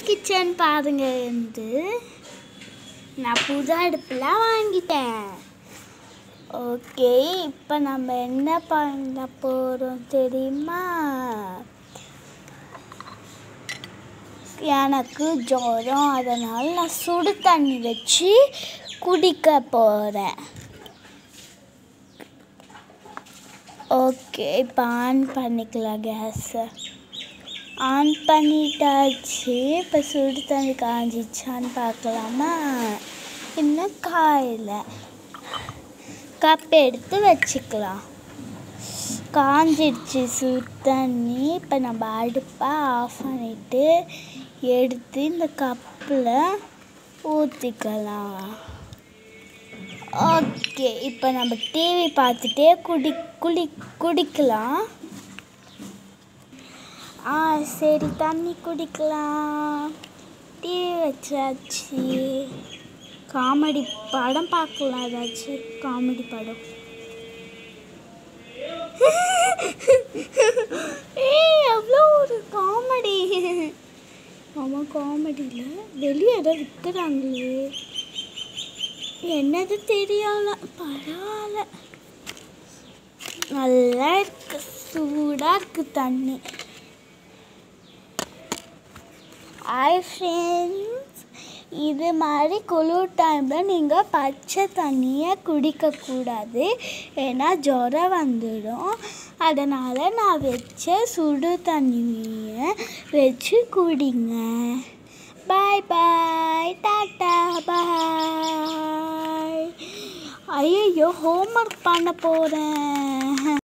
kitchen பாருங்க வந்து நான் புது அடுப்புலாம் வாங்கிட்டேன் ஓகே இப்போ நம்ம என்ன பண்ண போகிறோம் தெரியுமா எனக்கு ஜுரம் அதனால் நான் சுடு தண்ணி வச்சு குடிக்க போகிறேன் ஓகே இப்போ ஆன் பண்ணிக்கலாம் கேஸை ஆன் பண்ணிட்டாச்சு இப்போ சுடு தண்ணி காஞ்சிச்சான்னு பார்க்கலாமா இன்னும் காயல கப் எடுத்து வச்சுக்கலாம் காஞ்சிடுச்சு சுடு தண்ணி இப்போ நம்ம அடுப்பை ஆஃப் பண்ணிட்டு எடுத்து இந்த கப்பில் ஊற்றிக்கலாம் ஓகே இப்போ நம்ம டிவி பார்த்துட்டே குடி குடி குடிக்கலாம் ஆ சரி தண்ணி குடிக்கலாம் டிவி வச்சாச்சு காமெடி படம் பார்க்கலாம் ஏதாச்சும் காமெடி படம் ஏய் எவ்வளோ ஒரு காமெடி ஆமாம் காமெடியில் வெளியே ஏதோ விற்கிறாங்களே என்னது தெரியல பரவாயில்ல நல்லா இருக்கு சூடாக இருக்கு தண்ணி ஹாய் ஃப்ரெண்ட்ஸ் இது மாதிரி குளிர் டைமில் நீங்கள் பச்சை தண்ணியை குடிக்கக்கூடாது ஏன்னா ஜுரம் வந்துடும் அதனால் நான் வச்ச சுடு தண்ணியை வச்சு குடிங்க பாய் பாய் டாட்டா பாய் ஐயோ ஹோம்ஒர்க் பண்ண போகிறேன்